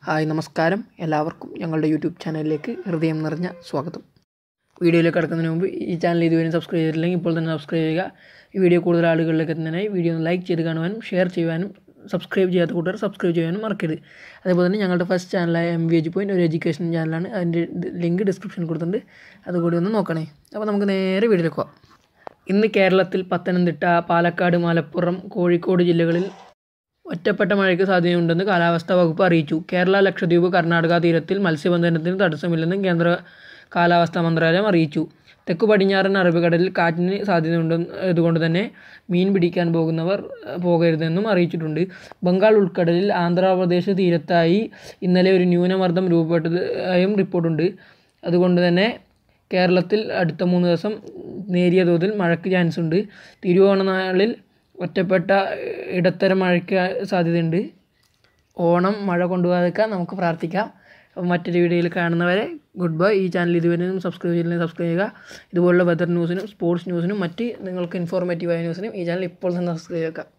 hi നമസ്കാരം എല്ലാവർക്കും ഞങ്ങളുടെ യൂട്യൂബ് ചാനലിലേക്ക് ഹൃദയം നിറഞ്ഞ സ്വാഗതം വീഡിയോയിലേക്ക് കിടക്കുന്നതിന് മുമ്പ് ഈ ചാനൽ ഇതുവരെ സബ്സ്ക്രൈബ് ചെയ്തിട്ടില്ലെങ്കിൽ ഇപ്പോൾ തന്നെ സബ്സ്ക്രൈബ് ചെയ്യുക ഈ വീഡിയോ കൂടുതൽ ആളുകളിലേക്ക് എത്തുന്നതിനായി വീഡിയോ ഒന്ന് ലൈക്ക് ചെയ്ത് കാണുവാനും ഷെയർ ചെയ്യുവാനും സബ്സ്ക്രൈബ് ചെയ്യാത്ത കൂട്ടുകാർ സബ്സ്ക്രൈബ് ചെയ്യാനും മറക്കരുത് അതേപോലെ തന്നെ ഞങ്ങളുടെ ഫസ്റ്റ് ചാനലായ എം വി എച്ച് പോയിൻറ്റ് ഒരു എഡ്യൂക്കേഷൻ ചാനലാണ് അതിൻ്റെ ലിങ്ക് ഡിസ്ക്രിപ്ഷനിൽ കൊടുത്തിട്ടുണ്ട് അതുകൂടി ഒന്ന് നോക്കണേ അപ്പോൾ നമുക്ക് നേരെ വീഡിയോയിലേക്ക് പോകാം ഇന്ന് കേരളത്തിൽ പത്തനംതിട്ട പാലക്കാട് മലപ്പുറം കോഴിക്കോട് ജില്ലകളിൽ ഒറ്റപ്പെട്ട മഴയ്ക്ക് സാധ്യതയുണ്ടെന്ന് കാലാവസ്ഥാ വകുപ്പ് അറിയിച്ചു കേരള ലക്ഷദ്വീപ് കർണാടക തീരത്തിൽ മത്സ്യബന്ധനത്തിന് തടസ്സമില്ലെന്നും കേന്ദ്ര കാലാവസ്ഥാ മന്ത്രാലയം അറിയിച്ചു തെക്കു പടിഞ്ഞാറൻ അറബിക്കടലിൽ കാറ്റിന് സാധ്യതയുണ്ടെന്ന് ഇതുകൊണ്ട് തന്നെ മീൻ പിടിക്കാൻ പോകുന്നവർ ഏഹ്, പോകരുതെന്നും അറിയിച്ചിട്ടുണ്ട് ബംഗാൾ ഉൾക്കടലിൽ ആന്ധ്രാപ്രദേശ് തീരത്തായി ഇന്നലെ ഒരു ന്യൂനമർദ്ദം രൂപപ്പെട്ടതായും റിപ്പോർട്ടുണ്ട് അതുകൊണ്ട് തന്നെ കേരളത്തിൽ അടുത്ത മൂന്ന് ദിവസം നേരിയ തോതിൽ മഴയ്ക്ക് ചാൻസ് ഉണ്ട് തിരുവോണനാളിൽ ഒറ്റപ്പെട്ട ഇടത്തരം മഴയ്ക്ക് സാധ്യതയുണ്ട് ഓണം മഴ കൊണ്ടുപോകാതിരിക്കാൻ നമുക്ക് പ്രാർത്ഥിക്കാം അപ്പോൾ മറ്റൊരു വീഡിയോയിൽ കാണുന്നവരെ ഗുഡ് ബൈ ഈ ചാനൽ ഇതുവരെ സബ്സ്ക്രൈബ് ചെയ്തില്ലെങ്കിൽ സബ്സ്ക്രൈബ് ചെയ്യുക ഇതുപോലുള്ള വെതർ ന്യൂസിനും സ്പോർട്സ് ന്യൂസിനും മറ്റ് നിങ്ങൾക്ക് ഇൻഫോർമേറ്റീവായ ന്യൂസിനും ഈ ചാനൽ ഇപ്പോൾ തന്നെ സബ്സ്ക്രൈബ് ചെയ്യുക